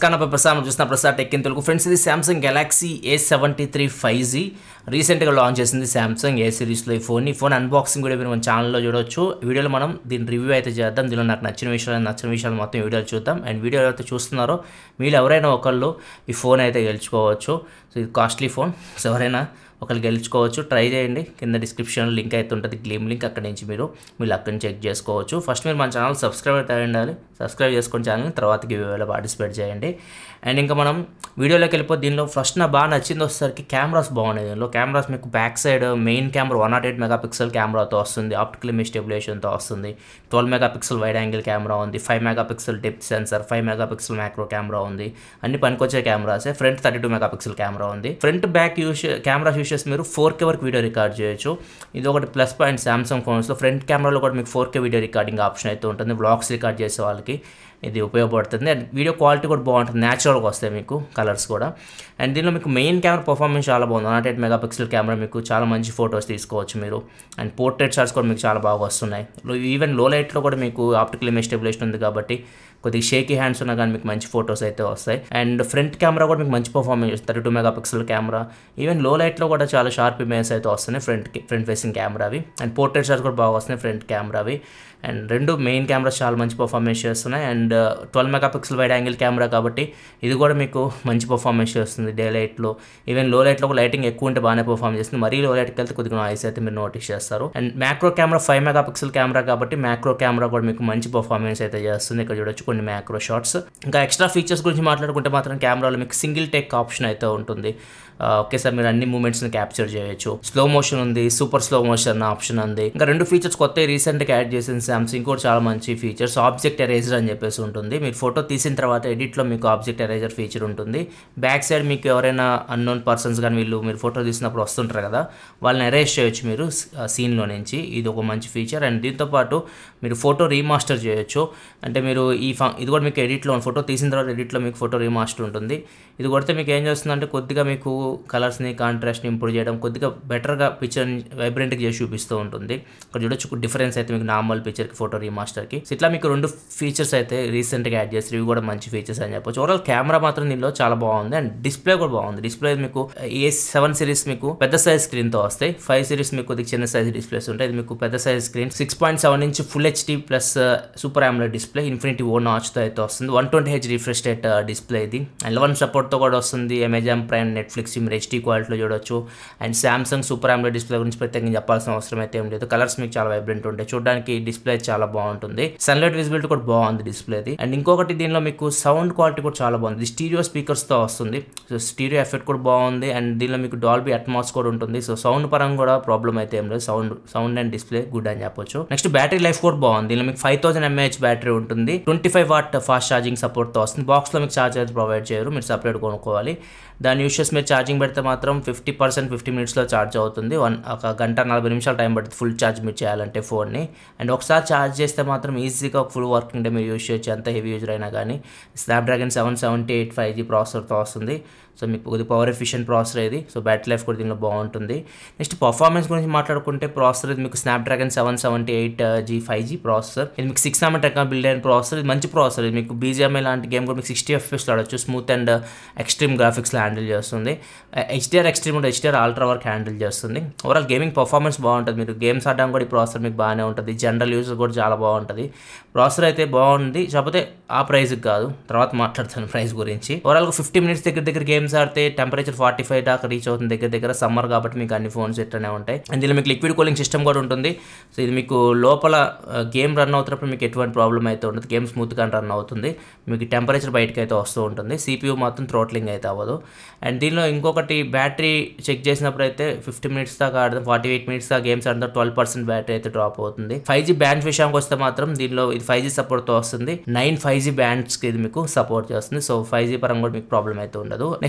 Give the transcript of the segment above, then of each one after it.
నమస్కారం నా ప్రసాద్ మనం చూస్తున్న Prasad tech in Telugu friends ఇది Samsung Galaxy A seventy three five G రీసెంట్గా లాంచ్ చేసింది శాంసంగ్ ఏ సిరీస్లో ఈ ఫోన్ ఈ ఫోన్ అన్బాక్సింగ్ కూడా మీరు మన ఛానల్లో చూడొచ్చు వీడియోలో మనం దీని రివ్యూ అయితే చేద్దాం దీనిలో నాకు నచ్చిన విషయాలు నచ్చిన విషయాలు మొత్తం వీడియోలు చూద్దాం అండ్ వీడియో ఎవరైతే చూస్తున్నారో మీరు ఎవరైనా ఒకళ్ళు ఈ ఫోన్ అయితే గెలుచుకోవచ్చు సో ఇది కాస్ట్లీ ఫోన్ సో ఎవరైనా ఒకరు గెలుచుకోవచ్చు ట్రై చేయండి కింద డిస్క్రిప్షన్లో లింక్ అయితే ఉంటుంది గ్లీమ్ లింక్ అక్కడి నుంచి మీరు మీరు అక్కడి నుంచి చెక్ చేసుకోవచ్చు ఫస్ట్ మీరు మన ఛానల్ సబ్స్క్రైబ్ అయితే అయి ఉండాలి సబ్స్క్రైబ్ చేసుకుని ఛానల్ తర్వాత గివ్వేలో పార్టిసిపేట్ చేయండి అండ్ ఇంకా మనం వీడియోలోకి వెళ్ళిపోతే దీనిలో ఫస్ట్ నాకు బాగా నచ్చింది వచ్చేసరికి కెమెరాస్ బాగున్నాయి దీనిలో కెమెరాస్ మీకు back side main camera one nought eight megapixel కెమెరాతో వస్తుంది ఆప్టికల్ ఇమేజ్ స్టెబిలేషన్తో వస్తుంది twelve megapixel wide angle camera ఉంది five megapixel depth sensor five megapixel macro camera ఉంది అన్ని పనికొచ్చే కెమెరాసే front thirty two megapixel camera ఉంది front back use camera use చేసి మీరు ఫోర్ కే వరకు వీడియో రికార్డ్ చేయొచ్చు ఇది ఒకటి ప్లస్ పాయింట్ సామ్సంగ్ ఫోన్స్లో ఫ్రంట్ కెమెరాలో కూడా మీకు four K video recording option అయితే ఉంటుంది బ్లాగ్స్ రికార్డ్ చేసే వాళ్ళకి ఇది ఉపయోగపడుతుంది అండ్ వీడియో క్వాలిటీ కూడా బాగుంటుంది న్యాచురల్గా వస్తాయి మీకు కలర్స్ కూడా అండ్ దీనిలో మీకు మెయిన్ కెమెరా పర్ఫార్మెన్స్ చాలా బాగుంది one nought eight megapixel camera మీకు చాలా మంచి ఫొటోస్ తీసుకోవచ్చు మీరు అండ్ పోర్ట్రేట్ షాట్స్ కూడా మీకు చాలా బాగా వస్తున్నాయి ఈవెన్ లో లైట్లో కూడా మీకు ఆప్టికల్ ఇమేజ్ స్టెబిలేషన్ ఉంది కాబట్టి కొద్దిగా షేకీ హ్యాండ్స్ ఉన్నా కానీ మీకు మంచి ఫొటోస్ అయితే వస్తాయి అండ్ ఫ్రంట్ కెమెరా కూడా మీకు మంచి performance thirty two megapixel camera even low లైట్లో కూడా చాలా షార్ప్ ఇమేజ్ అయితే వస్తున్నాయి ఫ్రంట్ ఫ్రంట్ ఫేసింగ్ కెమెరావి అండ్ పోర్ట్రేట్ షాట్స్ కూడా బాగా వస్తున్నాయి ఫ్రంట్ కెమెరావి అండ్ రెండు మెయిన్ కెమెరాస్ చాలా మంచి పర్ఫార్మెన్స్ చేస్తున్నాయి and twelve megapixel wide angle camera కాబట్టి ఇది కూడా మీకు మంచి పర్ఫార్మెన్స్ చేస్తుంది డే లైట్లో ఈవెన్ లో లైట్లో కూడా లైటింగ్ ఎక్కువ ఉంటే బాగానే పర్ఫార్మ్ చేస్తుంది మరీ లో లైట్కి వెళ్తే కొద్దిగా నాయిస్ అయితే మీరు నోటీస్ చేస్తారు and macro camera five megapixel camera కాబట్టి మ్యాక్రో కెమెరా కూడా మీకు మంచి పర్ఫార్మెన్స్ అయితే చేస్తుంది ఇక్కడ చూడొచ్చు కొన్ని మ్యాక్రో షాట్స్ ఇంకా ఎక్స్ట్రా ఫీచర్స్ గురించి మాట్లాడుకుంటే మాత్రం కెమెరాలో మీకు సింగిల్ టేక్ ఆప్షన్ అయితే ఉంటుంది ఒకేసారి మీరు అన్ని మూమెంట్స్ని క్యాప్చర్ చేయొచ్చు స్లో మోషన్ ఉంది సూపర్ స్లో మోషన్ ఆప్షన్ ఉంది ఇంకా రెండు ఫీచర్స్ కొత్త రీసెంట్గా యాడ్ చేసిన సామ్సంగ్ కూడా చాలా మంచి ఫీచర్స్ ఆబ్జెక్ట్ ఎరేజర్ అని చెప్పేసి ఉంటుంది మీరు ఫోటో తీసిన తర్వాత ఎడిట్లో మీకు ఆబ్జెక్ట్ ఎరేజర్ ఫీచర్ ఉంటుంది బ్యాక్ సైడ్ మీకు ఎవరైనా అన్నోన్ పర్సన్స్ కానీ వీళ్ళు మీరు ఫోటో తీసినప్పుడు వస్తుంటారు కదా వాళ్ళని ఎరేజ్ చేయొచ్చు మీరు సీన్లో నుంచి ఇది ఒక మంచి ఫీచర్ అండ్ దీంతోపాటు మీరు ఫోటో రీమాస్టర్ చేయొచ్చు అంటే మీరు ఈ ఫా ఇది కూడా మీకు ఎడిట్లో ఫోటో తీసిన తర్వాత ఎడిట్లో మీకు ఫోటో రీమాస్టర్ ఉంటుంది ఇది కొడితే మీకు ఏం చేస్తుందంటే కొద్దిగా మీకు కలర్స్ని కాంట్రాస్ట్ని ఇంప్రూవ్ చేయడం కొద్దిగా బెటర్గా పిక్చర్ వైబ్రెంట్గా చేసి చూపిస్తూ ఉంటుంది ఇక్కడ చూడొచ్చు డిఫరెన్స్ అయితే మీకు నార్మల్ పిక్చర్కి ఫోటో రీమాస్టర్కి ఇట్లా మీకు రెండు ఫీచర్స్ అయితే రీసెంట్గా యాడ్ చేస్తారు ఇవి కూడా మంచి ఫీచర్స్ అని చెప్పొచ్చు ఓవరాల్ కెమెరా మాత్రం దీనిలో చాలా బాగుంది అండ్ డిస్ప్లే కూడా బాగుంది డిస్ప్లే మీకు ఏ సెవెన్ సిరీస్ మీకు పెద్ద సైజ్ స్క్రీన్తో వస్తాయి ఫైవ్ సిరీస్ మీకు కొద్దిగా చిన్న సైజ్ డిస్ప్లేస్ ఉంటాయి ఇది మీకు పెద్ద size screen six point seven inch full HD plus super AMOLED display infinity O నాచ్తో అయితే వస్తుంది one twenty H refresh rate display ఇది అండ్ లెవెన్ సపోర్ట్తో కూడా వస్తుంది అమెజాన్ ప్రైమ్ నెట్ఫ్లిక్స్ మీరు హెచ్డీ క్వాలిటీలో చూడొచ్చు and Samsung super AMOLED display గురించి ప్రత్యేకంగా చెప్పాల్సిన అవసరం అయితే ఏం లేదు కలర్స్ మీకు చాలా వైబ్రెంట్ ఉంటాయి చూడడానికి డిస్ప్లే చాలా బాగుంటుంది సన్లైట్ విజిబిలిటీ కూడా బాగుంది డిస్ప్లేది అండ్ ఇంకొకటి దీనిలో మీకు సౌండ్ క్వాలిటీ కూడా చాలా బాగుంది స్టీరియో స్పీకర్స్తో వస్తుంది సో స్టీరియో ఎఫెక్ట్ కూడా బాగుంది అండ్ దీనిలో మీకు డాల్బీ అట్మాస్ కూడా ఉంటుంది సో సౌండ్ పరంగా కూడా ప్రాబ్లం అయితే ఏం లేదు sound sound and display good అని చెప్పొచ్చు నెక్స్ట్ బ్యాటరీ లైఫ్ కూడా బాగుంది దీనిలో మీకు ఫైవ్ థౌసండ్ ఎంఏహెచ్ బ్యాటరీ ఉంటుంది twenty five watt fast charging సపోర్ట్తో వస్తుంది బాక్స్లో మీకు ఛార్జ్ అయితే ప్రొవైడ్ చేయరు మీరు సపరేట్ కొనుక్కోవాలి దాని యూస్ చేసి మీరు ఛార్జింగ్ పెడితే మాత్రం ఫిఫ్టీ పర్సెంట్ ఫిఫ్టీ మినిట్స్లో ఛార్జ్ అవుతుంది వన్ ఒక గంట నలభై నిమిషాలు టైం పడుతుంది ఫుల్ ఛార్జ్ మీరు చేయాలంటే ఫోన్ని అండ్ ఒకసారి ఛార్జ్ చేస్తే మాత్రం ఈజీగా ఒక ఫుల్ వర్కింగ్ డే మీరు యూస్ చేయొచ్చు ఎంత హెవీ యూజర్ అయినా కానీ Snapdragon seven seventy eight five G ప్రాసెసర్తో వస్తుంది సో మీకు కొద్ది పవర్ ఎఫిషియెంట్ ప్రాసెసర్ ఇది సో బ్యాటరీ లైఫ్ కూడా దీనిలో బాగుంటుంది నెక్స్ట్ పర్ఫార్మెన్స్ గురించి మాట్లాడుకుంటే ప్రాసెసర్ ఇది మీకు Snapdragon seven seventy eight G five G processor ఇది మీకు సిక్స్ నామెంట్ టెక్నా బిల్డ్ అయిన ప్రాసెసర్ ఇది మంచి ప్రాసెసర్ ఇది మీకు బీజిఎంఐ లాంటి గేమ్ కూడా మీకు సిక్స్టీ ఎఫ్ఎస్ ఆడొచ్చు స్మూత్ అండ్ ఎక్స్ట్రీమ్ గ్రాఫిక్స్లో హ్యాండిల్ చేస్తుంది హెచ్డిఆర్ ఎక్స్ట్రీమ్ కూడా హెచ్డిఆర్ అల్ట్రా వర్క్ హ్యాండిల్ చేస్తుంది ఓవరాల్ గేమింగ్ పర్ఫార్మెన్స్ బాగుంటుంది మీరు గేమ్స్ ఆడడానికి కూడా ఈ ప్రాసెసర్ మీకు బాగానే ఉంటుంది జనరల్ యూజ్ కూడా చాలా బాగుంటుంది ప్రాసెసర్ అయితే బాగుంది కాకపోతే ఆ ప్రైస్కి కాదు తర్వాత మాట్లాడతాను ప్రైస్ గురించి ఓవరాల్గా ఫిఫ్టీ మినిట్స్ దగ్గర దగ్గర గేమ్స్ ఆడితే టెంపరేచర్ ఫార్టీ ఫైవ్ దాకా రీచ్ అవుతుంది దగ్గర దగ్గర సమ్మర్ కాబట్టి మీకు అన్ని ఫోన్స్ ఇట్లనే ఉంటాయి అండ్ దీనిలో మీకు లిక్విడ్ కూలింగ్ సిస్టమ్ కూడా ఉంటుంది సో ఇది మీకు లోపల గేమ్ రన్ అవుతున్నప్పుడు మీకు ఎటువంటి ప్రాబ్లం అయితే ఉండదు గేమ్ స్మూత్గా రన్ అవుతుంది మీకు టెంపరేచర్ బయటకు అయితే వస్తూ ఉంటుంది సిపియూ మాత్రం థ్రోట్లింగ్ అయితే అవ్వదు అండ్ దీనిలో ఇంకొకటి బ్యాటరీ చెక్ చేసినప్పుడు అయితే ఫిఫ్టీ మినిట్స్ దాకా ఆడదాం ఫార్టీ ఎయిట్ మినిట్స్ దాకా గేమ్స్ ఆడదాం ట్వెల్వ్ పర్సెంట్ బ్యాటరీ అయితే డ్రాప్ అవుతుంది ఫైవ్ జీ బ్యాండ్స్ విషయానికి వస్తే మాత్రం దీనిలో ఇది ఫైవ్ జీ సపోర్ట్తో వస్తుంది నైన్ ఫైవ్ జీ బ్యాండ్స్కి ఇది మీకు సపోర్ట్ చేస్తుంది సో ఫైవ్ జీ పరంగా కూడా మీకు ప్రాబ్లం అయితే ఉండదు నెక్స్ట్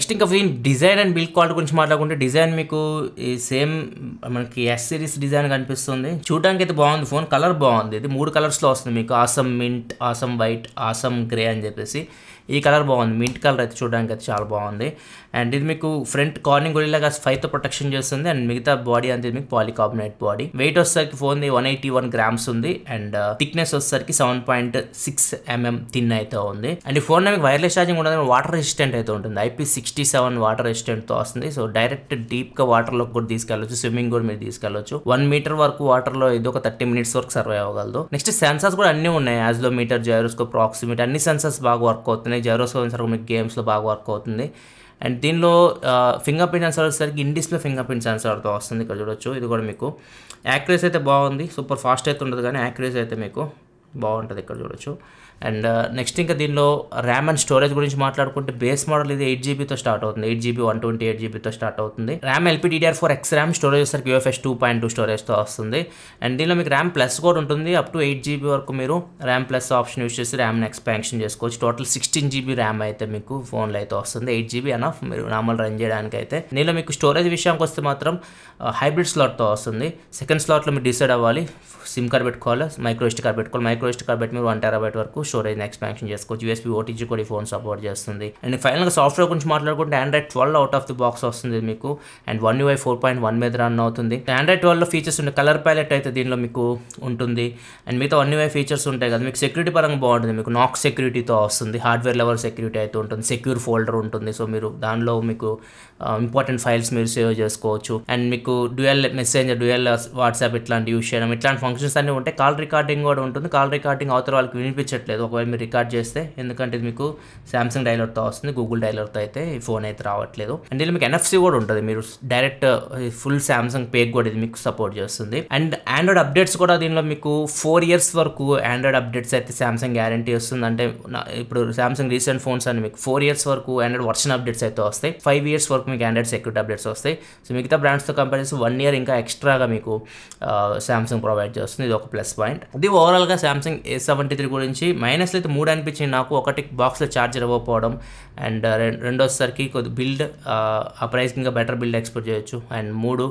నెక్స్ట్ ఇంకా దీని డిజైన్ అండ్ బిల్డ్ క్వాలిటీ గురించి మాట్లాడుకుంటే డిజైన్ మీకు ఈ సేమ్ మనకి ఎస్ సిరీస్ డిజైన్ కనిపిస్తుంది చూడడానికి అయితే బాగుంది ఫోన్ కలర్ బాగుంది ఇది మూడు కలర్స్లో వస్తుంది మీకు awesome mint awesome white awesome grey అని చెప్పేసి ఈ కలర్ బాగుంది మింట్ కలర్ అయితే చూడడానికి అయితే చాలా బాగుంది అండ్ ఇది మీకు ఫ్రంట్ కార్నింగ్ గొరిల్లా గ్లాస్ ఫైవ్తో ప్రొటెక్షన్ చేస్తుంది అండ్ మిగతా బాడీ అంతే మీకు పాలికార్బనేట్ బాడీ వెయిట్ వచ్చేసరికి phone one eighty one grams ఉంది అండ్ థిక్నెస్ వచ్చేసరికి seven point six mm thin అయితే ఉంది అండ్ ఈ ఫోన్ మీకు వైర్లెస్ ఛార్జింగ్ ఉండదు వాటర్ రెసిస్టెంట్ అయితే ఉంటుంది ఐపీ సిక్స్టీ సెవెన్ వాటర్ రెసిస్టెంట్తో వస్తుంది సో డైరెక్ట్ డీప్గా వాటర్లో కూడా తీసుకెళ్ళొచ్చు స్విమ్మింగ్ కూడా మీరు తీసుకెళ్ళొచ్చు వన్ మీటర్ వరకు వాటర్లో ఇది ఒక థర్టీ మినిట్స్ వరకు సర్వే అవ్వగలదు నెక్స్ట్ సెన్సార్స్ కూడా అన్నీ ఉన్నాయి యాజ్లో మీటర్ జైరోస్కోప్ ప్రాక్సిమీటర్ అన్ని సెన్సార్స్ బాగా వర్క్ అవుతున్నాయి జైరోస్కోప్ సెన్సార్ మీకు గేమ్స్లో బాగా వర్క్ అవుతుంది అండ్ దీనిలో ఫింగర్ ప్రింట్ సెన్సార్ వచ్చేసరికి ఇన్ డిస్ప్లే ఫింగర్ ప్రింట్ సెన్సార్తో వస్తుంది ఇక్కడ చూడొచ్చు ఇది కూడా మీకు యాక్యురేస్ అయితే బాగుంది సూపర్ ఫాస్ట్ అయితే ఉండదు కానీ యాక్యురేస్ అయితే మీకు బాగుంటుంది ఇక్కడ చూడొచ్చు అండ్ నెక్స్ట్ ఇంకా దీనిలో ర్యామ్ అండ్ స్టోరేజ్ గురించి మాట్లాడుకుంటే బేస్ మోడల్ ఇది ఎయిట్ జీబీతో స్టార్ట్ అవుతుంది eight GB one twenty eight జీబీతో స్టార్ట్ అవుతుంది RAM LPDDR four X RAM storage వచ్చేసరికి యూఎఫ్ఎస్ టూ పాయింట్ టూ స్టోరేజ్తో వస్తుంది అండ్ దీనిలో మీకు ర్యామ్ ప్లస్ కూడా ఉంటుంది అప్ టు ఎయిట్ జీబీ వరకు మీరు ర్యామ్ ప్లస్ ఆప్షన్ యూస్ చేసి ర్యామ్ని ఎక్స్పాన్షన్ చేసుకోవచ్చు టోటల్ సిక్స్టీన్ జీబీ ర్యామ్ అయితే మీకు ఫోన్లో అయితే వస్తుంది ఎయిట్ జీబీ అనఫ్ మీరు నార్మల్ రన్ చేయడానికి అయితే దీనిలో మీకు స్టోరేజ్ విషయానికి వస్తే మాత్రం హైబ్రిడ్ స్లాట్తో వస్తుంది సెకండ్ స్లాట్లో మీరు డిసైడ్ అవ్వాలి సిమ్ కార్డ్ పెట్టుకోవాలి మైక్రో ఎస్ట్ కార్డ్ పెట్టుకోవాలి మైక్రో ఎస్ట్ కార్డ్ పెట్టి మీరు వన్ టెరాబైట్ వరకు స్టోరేజ్ ఎక్స్పాన్షన్ చేసుకోవచ్చు యూఎస్బీ ఓటీజీ కూడా ఈ ఫోన్ సపోర్ట్ చేస్తుంది అండ్ ఫైనల్గా సాఫ్ట్వేర్ గురించి మాట్లాడుకుంటే Android twelve out of the box వస్తుంది మీకు and One UI four point one మీద రన్ అవుతుంది ఆండ్రాయిడ్ ట్వెల్వ్లో ఫీచర్స్ ఉంటాయి కలర్ ప్యాలెట్ అయితే దీనిలో మీకు ఉంటుంది అండ్ మిగతా వన్ యూఐ ఫీచర్స్ ఉంటాయి కదా మీకు సెక్యూరిటీ పరంగా బాగుంటుంది మీకు నాక్ సెక్యూరిటీతో వస్తుంది హార్డ్వేర్ లెవెల్ సెక్యూరిటీ అయితే ఉంటుంది సెక్యూర్ ఫోల్డర్ ఉంటుంది సో మీరు దానిలో మీకు ఇంపార్టెంట్ ఫైల్స్ మీరు సేవ్ చేసుకోవచ్చు అండ్ మీకు డ్యూయల్ మెసేంజర్ డ్యూయల్ వాట్సాప్ ఇట్లాంటి యూస్ చేయడం ఇట్లాంటి ఫంక్షన్స్ అన్నీ ఉంటాయి కాల్ రికార్డింగ్ కూడా ఉంటుంది కాల్ రికార్డింగ్ అవతల వాళ్ళకి వినిపించట్లేదు ఒకవేళ మీరు రికార్డ్ చేస్తే ఎందుకంటే ఇది మీకు సామ్సంగ్ డైలర్తో వస్తుంది గూగుల్ డైలర్తో అయితే ఈ ఫోన్ అయితే రావట్లేదు అండ్ దీనిలో మీకు ఎన్ఎఫ్సి కూడా ఉంటుంది మీరు డైరెక్ట్ ఫుల్ సామ్సంగ్ పేక్ కూడా ఇది మీకు సపోర్ట్ చేస్తుంది అండ్ ఆండ్రాయిడ్ అప్డేట్స్ కూడా దీనిలో మీకు ఫోర్ ఇయర్స్ వరకు ఆండ్రాయిడ్ అప్డేట్స్ అయితే సామ్సంగ్ గ్యారంటీ వస్తుంది అంటే నా- ఇప్పుడు సామ్సంగ్ రీసెంట్ ఫోన్స్ అని మీకు ఫోర్ ఇయర్స్ వరకు ఆండ్రాయిడ్ వర్షన్ అప్డేట్స్ అయితే వస్తాయి ఫైవ్ ఇయర్స్ వరకు మీకు ఆండ్రాయిడ్ సెక్యూరిటీ అప్డేట్స్ వస్తాయి సో మిగతా బ్రాండ్స్తో కంపేర్ చేసి వన్ ఇయర్ ఇంకా ఎక్స్ట్రాగా మీకు సామ్సంగ్ ప్రొవైడ్ చేస్తుంది ఇది ఒక ప్లస్ పాయింట్ ఇది ఓవరాల్గా సామ్సంగ్ ఏ సెవెంటీ త్రీ గురించి మైనస్లు అయితే మూడు అనిపించింది నాకు ఒకటి బాక్స్లో ఛార్జర్ ఇవ్వకపోవడం అండ్ రెండోసరికి కొద్ది బిల్డ్ ఆ ప్రైస్కి ఇంకా బెటర్ బిల్డ్ ఎక్స్పెక్ట్ చేయొచ్చు అండ్ మూడు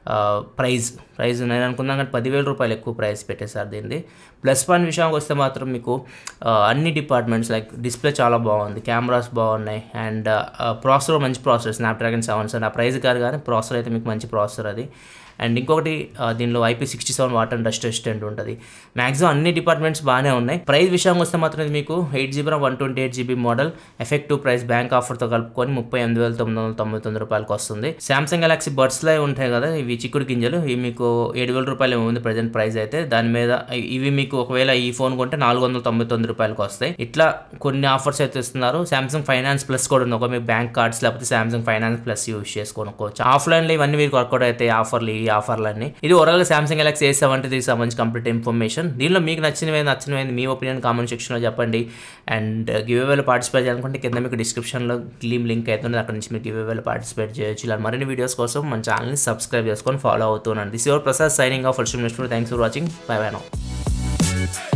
ప్రైస్ ప్రైస్ నేను అనుకున్నాను కానీ పదివేల రూపాయలు ఎక్కువ ప్రైస్ పెట్టేశారు దీనిది ప్లస్ పాయింట్ విషయానికి వస్తే మాత్రం మీకు ఆ, అన్ని డిపార్ట్మెంట్స్ లైక్ డిస్ప్లే చాలా బాగుంది కెమెరాస్ బాగున్నాయి అండ్ ప్రాసెసర్ మంచి ప్రాసెసర్ స్నాప్డ్రాగన్ సెవెన్ సెవెన్ ఆ ప్రైస్ కాదు కానీ ప్రాసెసర్ అయితే మీకు మంచి ప్రాసెసర్ అది అండ్ ఇంకొకటి ఆ, దీనిలో IP sixty seven water and dust resistant ఉంటుంది మాక్సిమం అన్ని డిపార్ట్మెంట్స్ బాగానే ఉన్నాయి ప్రైస్ విషయానికి వస్తే మాత్రం ఇది మీకు eight GB one twenty eight GB model effective price bank ఆఫర్తో కలుపుకొని ముప్పై ఎనిమిది వేల తొమ్మిది వందల తొంభై తొమ్మిది రూపాయలకి వస్తుంది సామ్సంగ్ గెలాక్సీ బడ్స్లో ఉంటాయి కదా ఇవి చిక్కుడు గింజలు ఇవి మీకు ఏడు వేల రూపాయలు ఏమో ఉంది ప్రజెంట్ ప్రైస్ అయితే దాని మీద ఇవి మీకు ఒకవేళ ఈ ఫోన్ కొంటే నాలుగు వందల తొంభై తొమ్మిది రూపాయలకి వస్తాయి ఇట్లా కొన్ని ఆఫర్స్ అయితే ఇస్తున్నారు సామ్సంగ్ ఫైనాన్స్ ప్లస్ కూడా ఉంది ఒక మీకు బ్యాంక్ కార్డ్స్ లేకపోతే సామ్సంగ్ ఫైనాన్స్ ప్లస్ యూస్ చేసుకోనుకోవచ్చు ఆఫ్లైన్లో ఇవన్నీ మీకు వర్కౌట్ అవుతాయి ఆఫర్లు ఈ ఆఫర్లు అన్ని ఇది overall Samsung Galaxy A seventy త్రీకి సంబంధించి కంప్లీట్ ఇన్ఫర్మేషన్ దీనిలో మీకు నచ్చినవి నచ్చినవి మీ ఒపీనియన్ కామెంట్ సెక్షన్లో చెప్పండి అండ్ గివ్ అవేలో పార్టిసిపేట్ చేయాలనుకుంటే కింద మీకు డిస్క్రిప్షన్లో క్లీమ్ లింక్ అవుతుంది అక్కడ నుంచి మీరు గివ్ అవేలో పార్టిసిపేట్ చేయొచ్చు ఇలా మరిన్ని వీడియోస్ కోసం మన ఛానల్ని సబ్స్క్రైబ్ చేసుకొని ఫాలో అవుతున్నాను this your Prasad signing off for thanks for watching bye bye no